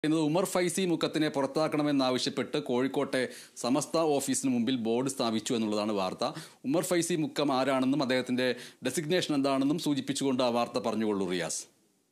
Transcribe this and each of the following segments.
പറയുന്നത് ഉമർ ഫൈസി മുക്കത്തിനെ പുറത്താക്കണമെന്നാവശ്യപ്പെട്ട് കോഴിക്കോട്ടെ സമസ്ത ഓഫീസിന് മുമ്പിൽ ബോർഡ് സ്ഥാപിച്ചു എന്നുള്ളതാണ് വാർത്ത ഉമർ ഫൈസി മുക്കം ആരാണെന്നും അദ്ദേഹത്തിന്റെ ഡെസിഗ്നേഷൻ എന്താണെന്നും സൂചിപ്പിച്ചുകൊണ്ട് ആ വാർത്ത പറഞ്ഞുകൊള്ളൂ റിയാസ്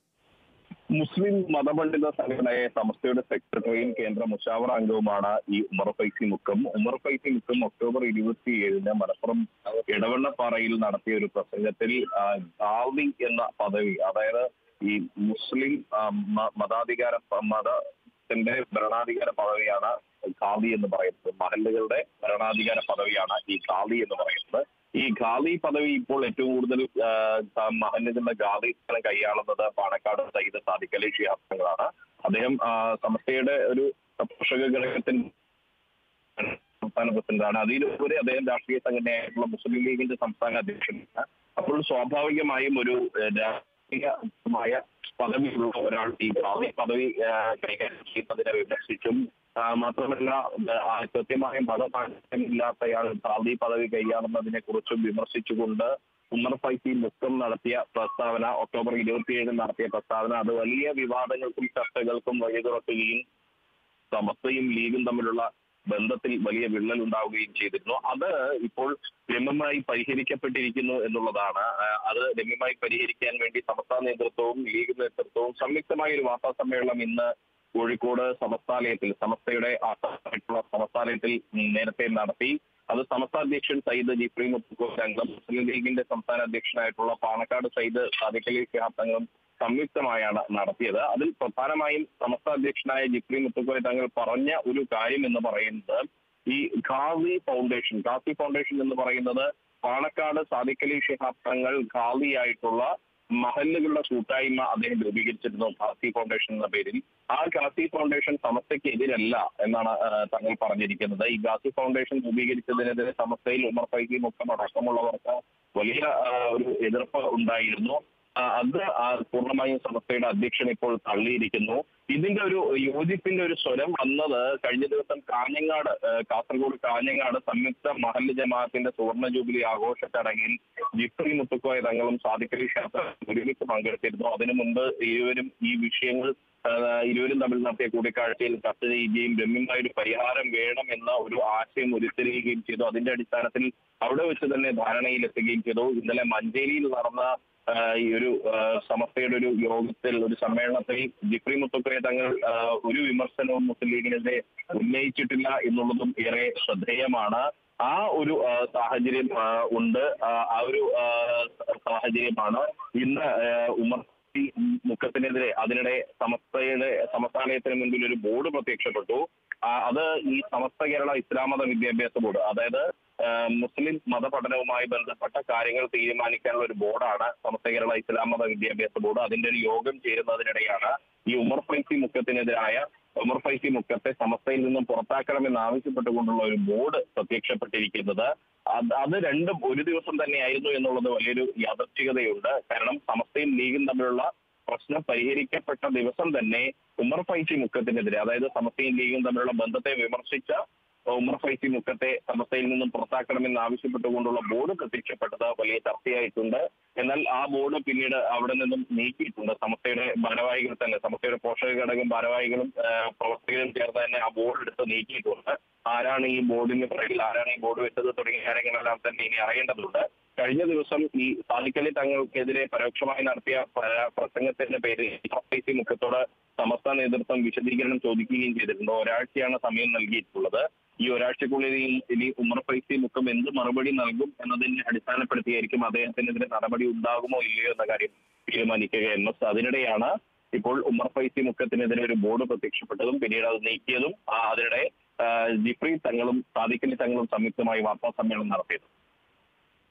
മുസ്ലിം മതപണ്ഡിത സംഘടനയെ സമസ്തയുടെ സെക്രട്ടറിയും കേന്ദ്ര മുഷാവറ അംഗവുമാണ് ഈ ഉമർ ഫൈസി മുക്കം ഉമർ ഫൈസി മുക്കം ഒക്ടോബർ ഇരുപത്തിയേഴിന് മലപ്പുറം ഇടവണ്ണപ്പാറയിൽ നടത്തിയ ഒരു പ്രസംഗത്തിൽ ആ, ഗാവി എന്ന പദവി അതായത് ഈ മുസ്ലിം ആ, മ- മതാധികാര മതത്തിന്റെ ഭരണാധികാര പദവിയാണ് ഖാദി എന്ന് പറയുന്നത് മഹല്ലുകളുടെ ഭരണാധികാര പദവിയാണ് ഈ ഖാദി എന്ന് പറയുന്നത് ഈ ഖാദി പദവി ഇപ്പോൾ ഏറ്റവും കൂടുതൽ ആ, മഹല്ലുകളുടെ ഖാദി സ്ഥാനം കൈയാളുന്നത് പാണക്കാട് സയ്യിദ് സാദിഖ് അലി ഷിഹാബ് അദ്ദേഹം ആ, സമസ്തയുടെ ഒരു പോഷക ഘടകത്തിന് സംസ്ഥാന പ്രസിഡന്റാണ് അതിലുപരി അദ്ദേഹം രാഷ്ട്രീയ സംഘടനയായിട്ടുള്ള മുസ്ലിം ലീഗിന്റെ സംസ്ഥാന അധ്യക്ഷനാണ് അപ്പോൾ സ്വാഭാവികമായും ഒരു ഏഹ്, രാഷ്ട്രീയമായ പദവിയുള്ള ഒരാൾ ഈ ഖാദി പദവി ഏഹ്, കൈകാര്യം ചെയ്യുന്നതിനെ വിമർശിച്ചും ആ, മാത്രമല്ല ആ, കൃത്യമായ മതപാഠ്യമില്ലാത്തയാൾ ഖാദി പദവി കൈയാളുന്നതിനെ കുറിച്ചും വിമർശിച്ചുകൊണ്ട് ഉമർ ഫൈസി മുക്കം നടത്തിയ പ്രസ്താവന ഒക്ടോബർ ഇരുപത്തിയേഴിന് നടത്തിയ പ്രസ്താവന അത് വലിയ വിവാദങ്ങൾക്കും ചർച്ചകൾക്കും വഴി തുറക്കുകയും സമസ്തയും ലീഗും തമ്മിലുള്ള ബന്ധത്തിൽ വലിയ വിള്ളൽ ഉണ്ടാവുകയും ചെയ്തിരുന്നു അത് ഇപ്പോൾ രമ്യമായി പരിഹരിക്കപ്പെട്ടിരിക്കുന്നു എന്നുള്ളതാണ് ആ, അത് രമ്യമായി പരിഹരിക്കാൻ വേണ്ടി സമസ്ത നേതൃത്വവും ലീഗ് നേതൃത്വവും സംയുക്തമായ ഒരു വാർത്താ സമ്മേളനം ഇന്ന് കോഴിക്കോട് സമസ്താലയത്തിൽ സമസ്തയുടെ ആസ്ഥാനമായിട്ടുള്ള സമസ്താലയത്തിൽ നേരത്തെ നടത്തി അത് സമസ്ത അധ്യക്ഷൻ സയ്യിദ് ജിഫ്രി മുത്തുക്കോസ് അംഗം മുസ്ലിം ലീഗിന്റെ സംസ്ഥാന അധ്യക്ഷനായിട്ടുള്ള പാണക്കാട് സയ്യിദ് സാദിഖ് അലി ശിഹാബ് തങ്ങളും സംയുക്തമായാണ് നടത്തിയത് അതിൽ പ്രധാനമായും സമസ്ത അധ്യക്ഷനായ ജിഫ്രി മുത്തുക്കോയ തങ്ങൾ പറഞ്ഞ ഒരു കാര്യം എന്ന് പറയുന്നത് ഈ ഖാസി ഫൗണ്ടേഷൻ ഖാസി ഫൗണ്ടേഷൻ എന്ന് പറയുന്നത് പാണക്കാട് സാദിഖ് അലി ശിഹാബ് തങ്ങൾ ഖാദിയായിട്ടുള്ള മഹല്ലുകളുടെ കൂട്ടായ്മ അദ്ദേഹം രൂപീകരിച്ചിരുന്നു ഖാസി ഫൗണ്ടേഷൻ എന്ന പേരിൽ ആ ഖാസി ഫൗണ്ടേഷൻ സമസ്തയ്ക്ക് എതിരല്ല എന്നാണ് ആ, തങ്ങൾ പറഞ്ഞിരിക്കുന്നത് ഈ ഖാസി ഫൗണ്ടേഷൻ രൂപീകരിച്ചതിനെതിരെ സമസ്തയിൽ ഉമർ ഫൈസി മുക്കം അടക്കമുള്ളവർക്ക് വലിയ ആ, ഒരു എതിർപ്പ് ഉണ്ടായിരുന്നു ആ, അത് ആ പൂർണ്ണമായും സമസ്തയുടെ അധ്യക്ഷൻ ഇപ്പോൾ തള്ളിയിരിക്കുന്നു ഇതിന്റെ ഒരു യോജിപ്പിന്റെ ഒരു സ്വരം വന്നത് കഴിഞ്ഞ ദിവസം കാഞ്ഞങ്ങാട് ആ, കാസർഗോഡ് കാഞ്ഞങ്ങാട് സംയുക്ത മഹല്ല് ജമാഅത്തിന്റെ സുവർണ ജൂബിലി ആഘോഷ ചടങ്ങിൽ ജിഫ്രി മുത്തുക്കോയ തങ്ങളും സാദിഖലി ഷാഫ് ഒരുമിച്ച് പങ്കെടുത്തിരുന്നു അതിനു മുമ്പ് ഇരുവരും ഈ വിഷയങ്ങൾ ആ, ഇരുവരും തമ്മിൽ നടത്തിയ കൂടിക്കാഴ്ചയിൽ ചർച്ച ചെയ്യുകയും രമ്യമായ ഒരു പരിഹാരം വേണം എന്ന ഒരു ആശയം ഉരുത്തിരിയുകയും ചെയ്തു അതിന്റെ അടിസ്ഥാനത്തിൽ അവിടെ വെച്ച് തന്നെ ധാരണയിലെത്തുകയും ചെയ്തു ഇന്നലെ മഞ്ചേരിയിൽ നടന്ന ആ, ഈ ഒരു ആ, സമസ്തയുടെ ഒരു യോഗത്തിൽ ഒരു സമ്മേളനത്തിൽ ജിഫ്രി മുത്തുക്കോയ തങ്ങൾ ആ, ഒരു വിമർശനവും മുസ്ലിം ലീഗിനെതിരെ ഉന്നയിച്ചിട്ടില്ല എന്നുള്ളതും ഏറെ ശ്രദ്ധേയമാണ് ആ ഒരു ആ, സാഹചര്യം ആ, ഉണ്ട് ആ, ആ ഒരു ആ, സാഹചര്യമാണ് ഇന്ന് ആ, ഉമർ ഈ മുഖത്തിനെതിരെ അതിനിടെ സമസ്തയുടെ സമസ്ഥാലയത്തിന് മുൻപിൽ ഒരു ബോർഡ് പ്രത്യക്ഷപ്പെട്ടു ആ, അത് ഈ സമസ്ത കേരള ഇസ്ലാം മത വിദ്യാഭ്യാസ ബോർഡ് അതായത് ആ, മുസ്ലിം മതപഠനവുമായി ബന്ധപ്പെട്ട കാര്യങ്ങൾ തീരുമാനിക്കാനുള്ള ഒരു ബോർഡാണ് സമസ്ത കേരള ഇസ്ലാം മത വിദ്യാഭ്യാസ ബോർഡ് അതിന്റെ ഒരു യോഗം ചേരുന്നതിനിടെയാണ് ഈ ഉമർ ഫൈസി മുഖത്തിനെതിരായ ഉമർ ഫൈസി മുഖത്തെ സമസ്തയിൽ നിന്നും പുറത്താക്കണമെന്ന് ആവശ്യപ്പെട്ടുകൊണ്ടുള്ള ഒരു ബോർഡ് പ്രത്യക്ഷപ്പെട്ടിരിക്കുന്നത് അത് അത് രണ്ടും ഒരു ദിവസം തന്നെയായിരുന്നു എന്നുള്ളത് വലിയൊരു യാദർച്ഛികതയുണ്ട് കാരണം സമസ്തയും ലീഗും തമ്മിലുള്ള പ്രശ്നം പരിഹരിക്കപ്പെട്ട ദിവസം തന്നെ ഉമർ ഫൈസി മുഖത്തിനെതിരെ അതായത് സമസ്തയും ലീഗും തമ്മിലുള്ള ബന്ധത്തെ വിമർശിച്ച ഉമർ ഫൈസി മുഖത്തെ സമസ്തയിൽ നിന്നും പുറത്താക്കണമെന്ന് ആവശ്യപ്പെട്ടുകൊണ്ടുള്ള ബോർഡ് പ്രത്യക്ഷപ്പെട്ടത് വലിയ ചർച്ചയായിട്ടുണ്ട് എന്നാൽ ആ ബോർഡ് പിന്നീട് അവിടെ നിന്നും നീക്കിയിട്ടുണ്ട് സമസ്തയുടെ ഭാരവാഹികൾ തന്നെ സമസ്തയുടെ പോഷക ഘടകം ഭാരവാഹികളും ആ, പ്രവർത്തകരും ചേർന്ന് തന്നെ ആ ബോർഡ് എടുത്ത് നീക്കിയിട്ടുണ്ട് ആരാണ് ഈ ബോർഡിന് പിറകിൽ ആരാണ് ഈ ബോർഡ് വെച്ചത് തുടങ്ങിയ കാര്യങ്ങളെല്ലാം തന്നെ ഇനി അറിയേണ്ടതുണ്ട് കഴിഞ്ഞ ദിവസം ഈ സാദിഖലി തങ്ങൾക്കെതിരെ പരോക്ഷമായി നടത്തിയ പ- പ്രസംഗത്തിന്റെ പേരിൽ ഫൈസി മുഖത്തോട് സമസ്ത നേതൃത്വം വിശദീകരണം ചോദിക്കുകയും ചെയ്തിട്ടുണ്ട് ഒരാഴ്ചയാണ് സമയം നൽകിയിട്ടുള്ളത് ഈ ഒരാഴ്ചക്കുള്ളിൽ ഈ- ഇനി ഉമർ ഫൈസി മുഖം എന്ത് മറുപടി നൽകും എന്നതിനെ അടിസ്ഥാനപ്പെടുത്തിയായിരിക്കും അദ്ദേഹത്തിനെതിരെ നടപടി ഉണ്ടാകുമോ ഇല്ലയോ എന്ന കാര്യം തീരുമാനിക്കുക എം എസ് അതിനിടെയാണ് ഇപ്പോൾ ഉമർ ഫൈസി മുഖത്തിനെതിരെ ഒരു ബോർഡ് പ്രത്യക്ഷപ്പെട്ടതും പിന്നീട് അത് നീക്കിയതും ആ, അതിനിടെ ആ, ജിഫ്രി തങ്ങളും സാദിഖലി തങ്ങളും സംയുക്തമായി വാർത്താ സമ്മേളനം നടത്തിയത്